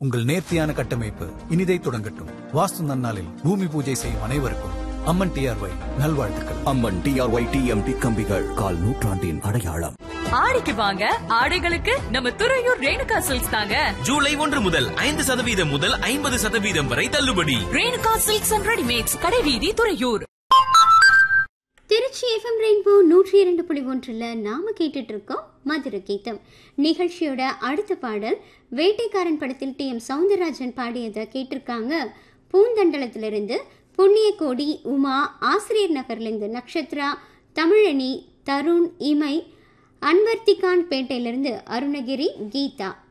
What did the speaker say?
உங்கள் நேர்த்தியான கட்டமைப்பு இனிதை தொடங்கட்டும் வாஸ்து நன்னாளில் பூமி பூஜை செய்யும் அனைவருக்கும் அம்மன் டிஆர்ஒய் நல்வாழ்த்துக்கள் அம்மன் டிஆர்ஒய் டிஎம்டி கம்பிகள் கால் நூற்றாண்டின் அடையாளம் ஆடிக்கு வாங்க ஆடைகளுக்கு நம்ம துறையூர் ரேணுகா சில்க்ஸ் தாங்க ஜூலை ஒன்று முதல் ஐந்து சதவீதம் முதல் ஐம்பது சதவீதம் வரை தள்ளுபடி ரேணுகா சில்க்ஸ் அண்ட் ரெடிமேட்ஸ் கடை வீதி துறையூர் திருச்சி எஃப்எம் ரெயின்போ நூற்றி இரண்டு புள்ளி ஒன்றில் நாம கேட்டுட்டு இருக்கோம் மதுர கீதம் நிகழ்ச்சியோட அடுத்த பாடல் வேட்டைக்காரன் படத்தில் டி எம் சவுந்தரராஜன் பாடியதை கேட்டிருக்காங்க பூந்தண்டலத்திலிருந்து புண்ணியகோடி உமா ஆசிரியர் நகர்லேருந்து நக்ஷத்ரா தமிழனி தருண் இமை அன்வர்த்திகான் பேட்டையிலிருந்து அருணகிரி கீதா